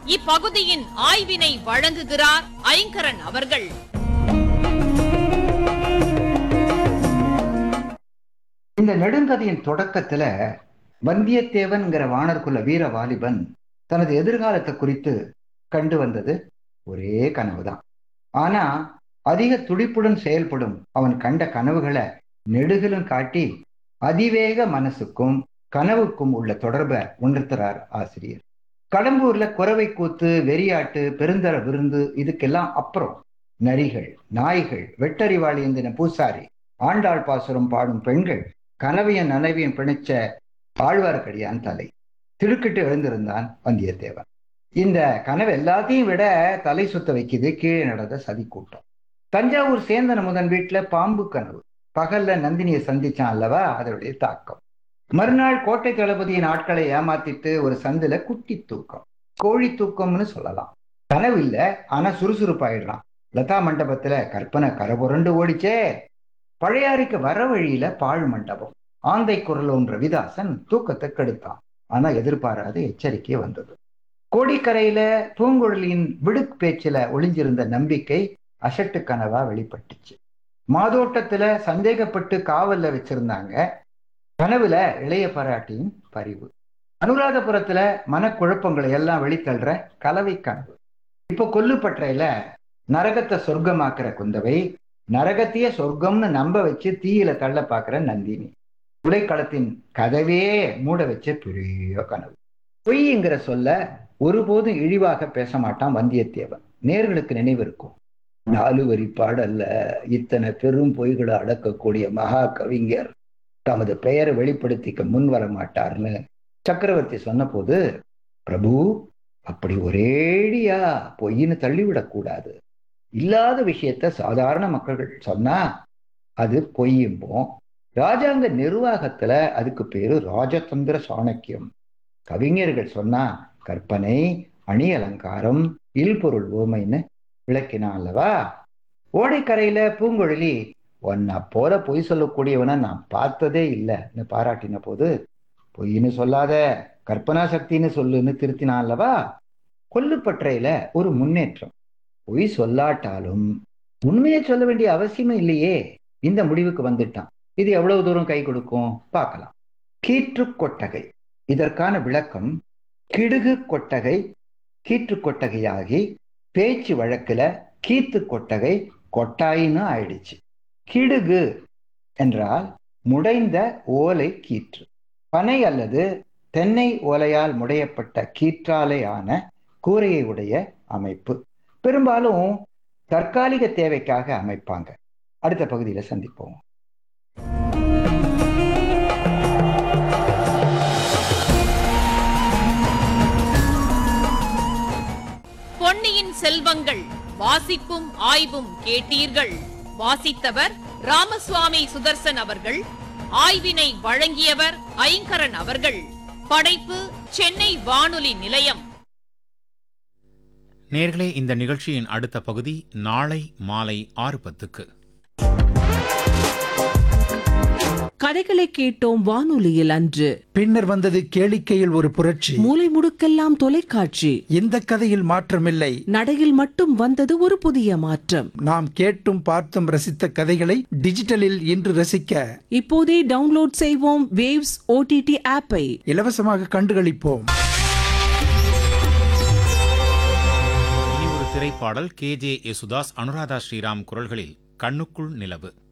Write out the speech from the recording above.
இப்பகுதியின் ஆய்வினை வழங்குகிறார் ஐங்கரன் அவர்கள் இந்த நெடுங்கதையின் தொடக்கத்துல வந்தியத்தேவன்கிற வானர்குல வீர வாலிபன் தனது எதிர்காலத்தை குறித்து கண்டு வந்தது ஒரே கனவுதான் ஆனா அதிக துடிப்புடன் செயல்படும் அவன் கண்ட கனவுகளை நெடுகிலும் காட்டி அதிவேக மனசுக்கும் கனவுக்கும் உள்ள தொடர்பை உணர்த்துறார் ஆசிரியர் கடம்பூர்ல குறவை கூத்து வெறியாட்டு பெருந்தர விருந்து இதுக்கெல்லாம் அப்புறம் நரிகள் நாய்கள் வெட்டறிவாளி எந்தின பூசாரி ஆண்டாள் பாசுரம் பாடும் பெண்கள் கனவையும் நனவையும் பிணைச்ச ஆழ்வார்க்கடியான் தலை திடுக்கிட்டு எழுந்திருந்தான் வந்தியத்தேவன் இந்த கனவு எல்லாத்தையும் விட தலை சுத்த வைக்குது கீழே நடந்த சதி கூட்டம் தஞ்சாவூர் சேந்தன முதன் வீட்டுல பாம்பு கனவு பகல்ல நந்தினியை சந்திச்சான் அல்லவா அதனுடைய தாக்கம் மறுநாள் கோட்டை தளபதியின் ஆட்களை ஏமாத்திட்டு ஒரு சந்துல குட்டி தூக்கம் கோழி தூக்கம்னு சொல்லலாம் கனவு இல்ல ஆனா சுறுசுறுப்பாயிடுறான் லதா மண்டபத்துல கற்பனை கரபுரண்டு ஓடிச்சே பழையாறைக்கு வர வழியில பாழ் மண்டபம் ஆந்தை குரல் ஒன்ற விதாசன் தூக்கத்தை கெடுத்தான் ஆனா எதிர்பாராத எச்சரிக்கை வந்தது கோடிக்கரையில பூங்குழலியின் விடுக் பேச்சுல ஒளிஞ்சிருந்த நம்பிக்கை அசட்டு கனவா வெளிப்பட்டுச்சு மாதோட்டத்துல சந்தேகப்பட்டு காவல்ல வச்சிருந்தாங்க கனவுல இளைய பாராட்டியின் பரிவு அனுராதபுரத்துல மனக்குழப்பங்களை எல்லாம் வெளித்தள்ளுற கலவை கனவு இப்ப கொல்லுப்பற்றையில நரகத்தை சொர்க்கமாக்குற குந்தவை நரகத்தையே சொர்க்கம்னு நம்ப வச்சு தீயில தள்ள பாக்குற நந்தினி உலைக்களத்தின் கதவே மூட வச்ச பெரிய கனவு பொய்ங்கிற சொல்ல ஒருபோதும் இழிவாக பேச மாட்டான் வந்தியத்தேவன் நேர்களுக்கு நினைவு இருக்கும் நாலு வரி பாடல்ல இத்தனை பெரும் பொய்களை அடக்கக்கூடிய மகா கவிஞர் தமது பெயரை வெளிப்படுத்திக்க முன் வர மாட்டார்னு சக்கரவர்த்தி சொன்னபோது பிரபு அப்படி ஒரேடியா பொய்ன்னு தள்ளிவிடக்கூடாது இல்லாத விஷயத்த சாதாரண மக்கள் சொன்னா அது பொய்யும்போம் ராஜாங்க நிர்வாகத்துல அதுக்கு பேரு ராஜதந்திர சாணக்கியம் கவிஞர்கள் சொன்னா கற்பனை அணி அலங்காரம் இல்பொருள் ஓமைன்னு விளக்கினான் அல்லவா ஓடைக்கரையில பூங்குழலி உன்னை போல பொய் சொல்லக்கூடியவனை நான் பார்த்ததே இல்லைன்னு பாராட்டின போது பொய்ன்னு சொல்லாத கற்பனா சக்தின்னு சொல்லுன்னு திருத்தினான் அல்லவா கொல்லுப்பற்றையில ஒரு முன்னேற்றம் பொய் சொல்லாட்டாலும் உண்மையை சொல்ல வேண்டிய அவசியமே இல்லையே இந்த முடிவுக்கு வந்துட்டான் இது எவ்வளவு தூரம் கை கொடுக்கும் பார்க்கலாம் கீற்று கொட்டகை இதற்கான விளக்கம் கிடுகு கொட்டகை கீற்று கொட்டகையாகி பேச்சு வழக்குல கீத்து கொட்டகை கொட்டாயின்னு ஆயிடுச்சு கிடுகு என்றால் முடைந்த ஓலை கீற்று பனை அல்லது தென்னை ஓலையால் முடையப்பட்ட கீற்றாலை ஆன கூரையை உடைய அமைப்பு பெரும்பாலும் தற்காலிக தேவைக்காக அமைப்பாங்க அடுத்த பகுதியில சந்திப்போம் பொன்னியின் செல்வங்கள் வாசிப்பும் ஆய்வும் கேட்டீர்கள் வாசித்தவர் ராமசுவாமி சுதர்சன் அவர்கள் ஆய்வினை வழங்கியவர் ஐங்கரன் அவர்கள் படைப்பு சென்னை வானொலி நிலையம் நேர்களே இந்த நிகழ்ச்சியின் அடுத்த பகுதி நாளை மாலை ஆறு பத்துக்கு கதைகளை கேட்டோம் வானொலியில் அன்று பின்னர் வந்தது கேளிக்கையில் ஒரு புரட்சி மூலை முடுக்கெல்லாம் தொலைக்காட்சி இந்த கதையில் மாற்றமில்லை நடையில் மட்டும் வந்தது ஒரு புதிய மாற்றம் நாம் கேட்டும் பார்த்தும் ரசித்த கதைகளை டிஜிட்டலில் இன்று ரசிக்க இப்போதே டவுன்லோட் செய்வோம் வேவ்ஸ் ஓடிடி ஆப்பை இலவசமாக கண்டுகளிப்போம் இனி ஒரு திரைப்பாடல் கே ஜே யேசுதாஸ் அனுராதா ஸ்ரீராம் குரல்களில் கண்ணுக்குள் நிலவு